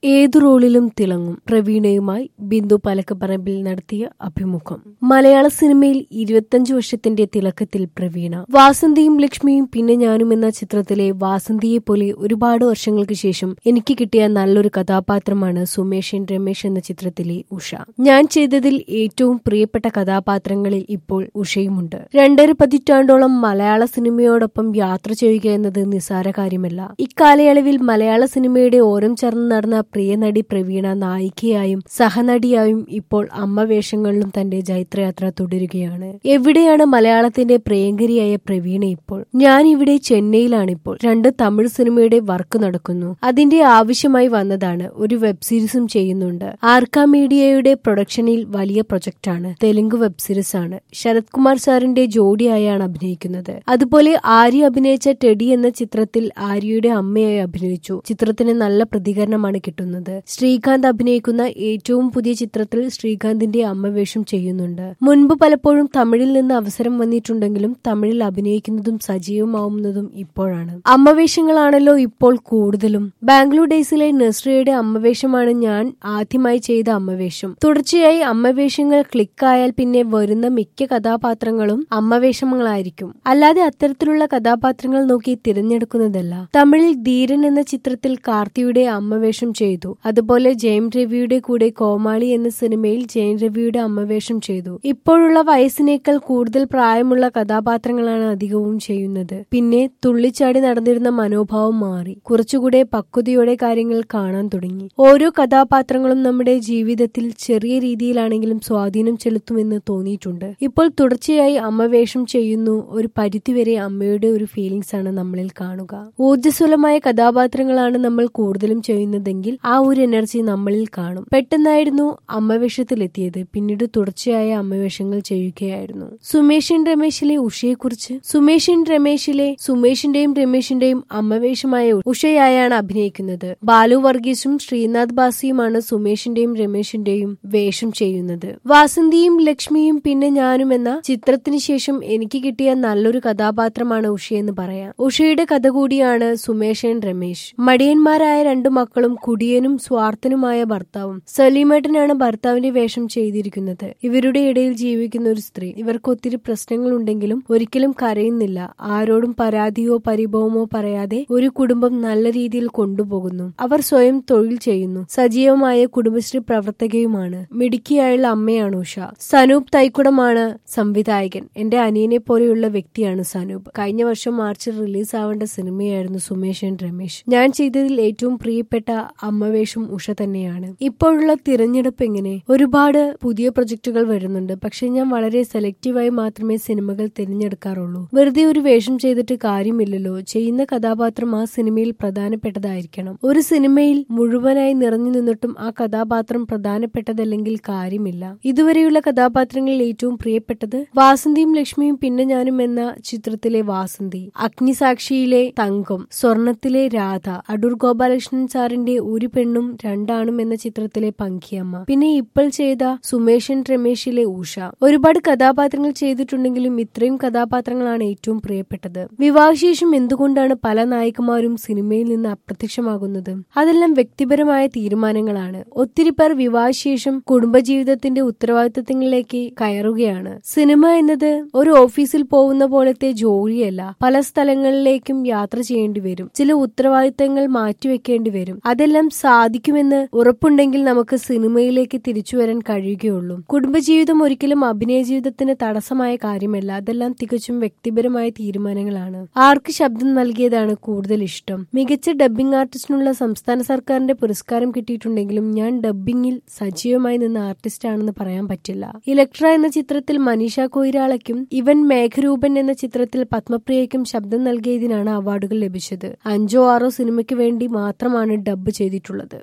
ഏതു റോളിലും തിളങ്ങും പ്രവീണയുമായി ബിന്ദു പലക്കപ്പറമ്പിൽ നടത്തിയ അഭിമുഖം മലയാള സിനിമയിൽ ഇരുപത്തഞ്ചു വർഷത്തിന്റെ തിളക്കത്തിൽ പ്രവീണ വാസന്തിയും ലക്ഷ്മിയും പിന്നെ ഞാനും എന്ന ചിത്രത്തിലെ വാസന്തിയെ പോലെ ഒരുപാട് വർഷങ്ങൾക്ക് ശേഷം എനിക്ക് കിട്ടിയ നല്ലൊരു കഥാപാത്രമാണ് സുമേഷൻ രമേശ് എന്ന ചിത്രത്തിലെ ഉഷ ഞാൻ ചെയ്തതിൽ ഏറ്റവും പ്രിയപ്പെട്ട കഥാപാത്രങ്ങളിൽ ഇപ്പോൾ ഉഷയുമുണ്ട് രണ്ടര പതിറ്റാണ്ടോളം മലയാള സിനിമയോടൊപ്പം യാത്ര ചെയ്യുക എന്നത് നിസ്സാര കാര്യമല്ല ഇക്കാലയളവിൽ മലയാള സിനിമയുടെ ഓരം ചേർന്ന് നടന്ന പ്രിയ നടി പ്രവീണ നായികയായും സഹനടിയായും ഇപ്പോൾ അമ്മ വേഷങ്ങളിലും തന്റെ ജൈത്രയാത്ര തുടരുകയാണ് എവിടെയാണ് മലയാളത്തിന്റെ പ്രിയങ്കരിയായ പ്രവീണ ഇപ്പോൾ ഞാൻ ഇവിടെ ചെന്നൈയിലാണിപ്പോൾ രണ്ട് തമിഴ് സിനിമയുടെ വർക്ക് നടക്കുന്നു അതിന്റെ ആവശ്യമായി വന്നതാണ് ഒരു വെബ് സീരീസും ചെയ്യുന്നുണ്ട് ആർക്ക മീഡിയയുടെ പ്രൊഡക്ഷനിൽ വലിയ പ്രൊജക്ടാണ് തെലുങ്ക് വെബ് സീരീസ് ആണ് ശരത് കുമാർ സാറിന്റെ ജോഡിയായാണ് അഭിനയിക്കുന്നത് അതുപോലെ ആര്യ അഭിനയിച്ച ടെഡി എന്ന ചിത്രത്തിൽ ആര്യയുടെ അമ്മയായി അഭിനയിച്ചു ചിത്രത്തിന് നല്ല പ്രതികരണമാണ് കിട്ടുന്നത് ശ്രീകാന്ത് അഭിനയിക്കുന്ന ഏറ്റവും പുതിയ ചിത്രത്തിൽ ശ്രീകാന്തിന്റെ അമ്മ വേഷം ചെയ്യുന്നുണ്ട് മുൻപ് പലപ്പോഴും തമിഴിൽ നിന്ന് അവസരം വന്നിട്ടുണ്ടെങ്കിലും തമിഴിൽ അഭിനയിക്കുന്നതും സജീവമാവുന്നതും ഇപ്പോഴാണ് അമ്മവേഷങ്ങളാണല്ലോ ഇപ്പോൾ കൂടുതലും ബാംഗ്ലൂർ ഡേയ്സിലെ നസ്രിയയുടെ അമ്മവേഷമാണ് ഞാൻ ആദ്യമായി ചെയ്ത അമ്മവേഷം തുടർച്ചയായി അമ്മവേഷങ്ങൾ ക്ലിക്കായാൽ പിന്നെ വരുന്ന മിക്ക കഥാപാത്രങ്ങളും അമ്മവേഷങ്ങളായിരിക്കും അല്ലാതെ അത്തരത്തിലുള്ള കഥാപാത്രങ്ങൾ നോക്കി തിരഞ്ഞെടുക്കുന്നതല്ല തമിഴിൽ ധീരൻ എന്ന ചിത്രത്തിൽ കാർത്തിയുടെ അമ്മവേഷം ചെയ്തു അതുപോലെ ജയം രവിയുടെ കൂടെ കോമാളി എന്ന സിനിമയിൽ ജയൻ രവിയുടെ അമ്മവേഷം ചെയ്തു ഇപ്പോഴുള്ള വയസ്സിനേക്കാൾ കൂടുതൽ പ്രായമുള്ള കഥാപാത്രങ്ങളാണ് അധികവും ചെയ്യുന്നത് പിന്നെ തുള്ളിച്ചാടി നടന്നിരുന്ന മനോഭാവം മാറി കുറച്ചുകൂടെ പക്വതയോടെ കാര്യങ്ങൾ കാണാൻ തുടങ്ങി ഓരോ കഥാപാത്രങ്ങളും നമ്മുടെ ജീവിതത്തിൽ ചെറിയ രീതിയിലാണെങ്കിലും സ്വാധീനം ചെലുത്തുമെന്ന് തോന്നിയിട്ടുണ്ട് ഇപ്പോൾ തുടർച്ചയായി അമ്മ വേഷം ചെയ്യുന്നു ഒരു പരിധിവരെ അമ്മയുടെ ഒരു ഫീലിംഗ്സ് ആണ് നമ്മളിൽ കാണുക ഊർജ്ജസ്വലമായ കഥാപാത്രങ്ങളാണ് നമ്മൾ കൂടുതലും ചെയ്യുന്നതെങ്കിൽ ആ ഒരു എനർജി നമ്മളിൽ കാണും പെട്ടെന്നായിരുന്നു അമ്മവേഷത്തിലെത്തിയത് പിന്നീട് തുടർച്ചയായ അമ്മവേഷങ്ങൾ ചെയ്യുകയായിരുന്നു സുമേഷൻ രമേശിലെ ഉഷയെക്കുറിച്ച് സുമേഷൻ രമേശിലെ സുമേഷിന്റെയും രമേശിന്റെയും അമ്മവേഷമായ ഉഷയായാണ് അഭിനയിക്കുന്നത് ബാലു വർഗീസും ശ്രീനാഥ് ബാസിയുമാണ് സുമേഷിന്റെയും രമേശിന്റെയും വേഷം ചെയ്യുന്നത് വാസന്തിയും ലക്ഷ്മിയും പിന്നെ ഞാനും എന്ന ചിത്രത്തിന് ശേഷം എനിക്ക് കിട്ടിയ നല്ലൊരു കഥാപാത്രമാണ് ഉഷയെന്ന് പറയാം ഉഷയുടെ കഥ കൂടിയാണ് സുമേഷൻ രമേശ് മടിയന്മാരായ രണ്ടു മക്കളും കുടിയനും സ്വാർത്ഥനുമായ ഭർത്താവും സലീമേട്ടനാണ് ഭർത്താവിന്റെ വേഷം ചെയ്തിരിക്കുന്നത് ഇവരുടെ ഇടയിൽ ജീവിക്കുന്ന ഒരു സ്ത്രീ ഇവർക്ക് ഒത്തിരി പ്രശ്നങ്ങളുണ്ടെങ്കിലും ഒരിക്കലും കരയുന്നില്ല ആരോടും പരാതിയോ പരിഭവമോ പറയാതെ ഒരു കുടുംബം നല്ല രീതിയിൽ കൊണ്ടുപോകുന്നു അവർ സ്വയം തൊഴിൽ ചെയ്യുന്നു സജീവമായ കുടുംബശ്രീ പ്രവർത്തകയുമാണ് മിടുക്കിയായുള്ള അമ്മയാണ് ഉഷ സനൂപ് തൈക്കുടമാണ് സംവിധായകൻ എന്റെ അനിയനെ പോലെയുള്ള വ്യക്തിയാണ് സനൂപ് കഴിഞ്ഞ വർഷം മാർച്ചിൽ റിലീസ് ആവേണ്ട സിനിമയായിരുന്നു സുമേഷൻ രമേശ് ഞാൻ ചെയ്തതിൽ ഏറ്റവും പ്രിയപ്പെട്ട അമ്മവേഷം ഉഷ തന്നെയാണ് ഇപ്പോഴുള്ള തിരഞ്ഞെടുപ്പ് എങ്ങനെ ഒരുപാട് പുതിയ പ്രൊജക്ടുകൾ വരുന്നുണ്ട് പക്ഷെ ഞാൻ വളരെ സെലക്റ്റീവായി മാത്രമേ സിനിമകൾ തിരഞ്ഞെടുക്കാറുള്ളൂ വെറുതെ ഒരു വേഷം ചെയ്തിട്ട് കാര്യമില്ലല്ലോ ചെയ്യുന്ന കഥാപാത്രം ആ സിനിമയിൽ പ്രധാനപ്പെട്ടതായിരിക്കണം ഒരു സിനിമയിൽ മുഴുവനായി നിറഞ്ഞു നിന്നിട്ടും ആ കഥാപാത്രം പ്രധാനപ്പെട്ടതല്ലെങ്കിൽ കാര്യമില്ല ഇതുവരെയുള്ള കഥാപാത്രങ്ങളിൽ ഏറ്റവും പ്രിയപ്പെട്ടത് വാസന്തിയും ലക്ഷ്മിയും പിന്നെ ഞാനും എന്ന ചിത്രത്തിലെ വാസന്തി അഗ്നിസാക്ഷിയിലെ തങ്കം സ്വർണത്തിലെ രാധ അടൂർ ഗോപാലകൃഷ്ണൻ സാറിന്റെ ഒരു പെണ്ണും രണ്ടാണും എന്ന ചിത്രത്തിലെ പങ്കിയമ്മ പിന്നെ ഇപ്പോൾ ചെയ്ത സുമേഷൻ രമേശിലെ ഉഷ ഒരുപാട് കഥാപാത്രങ്ങൾ ചെയ്തിട്ടുണ്ടെങ്കിലും ഇത്രയും കഥാപാത്രങ്ങളാണ് ഏറ്റവും പ്രിയപ്പെട്ടത് വിവാഹശേഷം എന്തുകൊണ്ടാണ് പല നായികമാരും സിനിമയിൽ നിന്ന് അപ്രത്യക്ഷമാകുന്നത് അതെല്ലാം വ്യക്തിപരമായ തീരുമാനങ്ങളാണ് ഒത്തിരി പേർ വിവാഹശേഷം കുടുംബജീവിതത്തിന്റെ ഉത്തരവാദിത്തങ്ങളിലേക്ക് കയറുകയാണ് സിനിമ എന്നത് ഒരു ഓഫീസിൽ പോകുന്ന പോലത്തെ ജോലിയല്ല പല സ്ഥലങ്ങളിലേക്കും യാത്ര ചെയ്യേണ്ടി വരും ചില ഉത്തരവാദിത്തങ്ങൾ മാറ്റിവെക്കേണ്ടി വരും അതെല്ലാം സാധിക്കുമെന്ന് ഉറപ്പുണ്ടെങ്കിൽ നമുക്ക് സിനിമയിലേക്ക് തിരിച്ചു വരാൻ കഴിയുകയുള്ളൂ കുടുംബജീവിതം ഒരിക്കലും അഭിനയ ജീവിതത്തിന് തടസ്സമായ കാര്യമല്ല അതെല്ലാം തികച്ചും വ്യക്തിപരമായ തീരുമാനങ്ങളാണ് ആർക്ക് ശബ്ദം നൽകിയതാണ് കൂടുതൽ ഇഷ്ടം മികച്ച ഡബ്ബിംഗ് ആർട്ടിസ്റ്റിനുള്ള സംസ്ഥാന സർക്കാരിന്റെ പുരസ്കാരം കിട്ടിയിട്ടുണ്ടെങ്കിലും ഞാൻ ഡബ്ബിംഗിൽ സജീവമായി നിന്ന ആർട്ടിസ്റ്റ് ആണെന്ന് പറയാൻ പറ്റില്ല ഇലക്ട്ര എന്ന ചിത്രത്തിൽ മനീഷ കൊയിരാളയ്ക്കും ഇവൻ മേഘരൂപൻ എന്ന ചിത്രത്തിൽ പത്മപ്രിയയ്ക്കും ശബ്ദം നൽകിയതിനാണ് അവാർഡുകൾ ലഭിച്ചത് അഞ്ചോ ആറോ സിനിമയ്ക്ക് വേണ്ടി മാത്രമാണ് ഡബ്ബ് ചെയ്തിട്ടുള്ളത്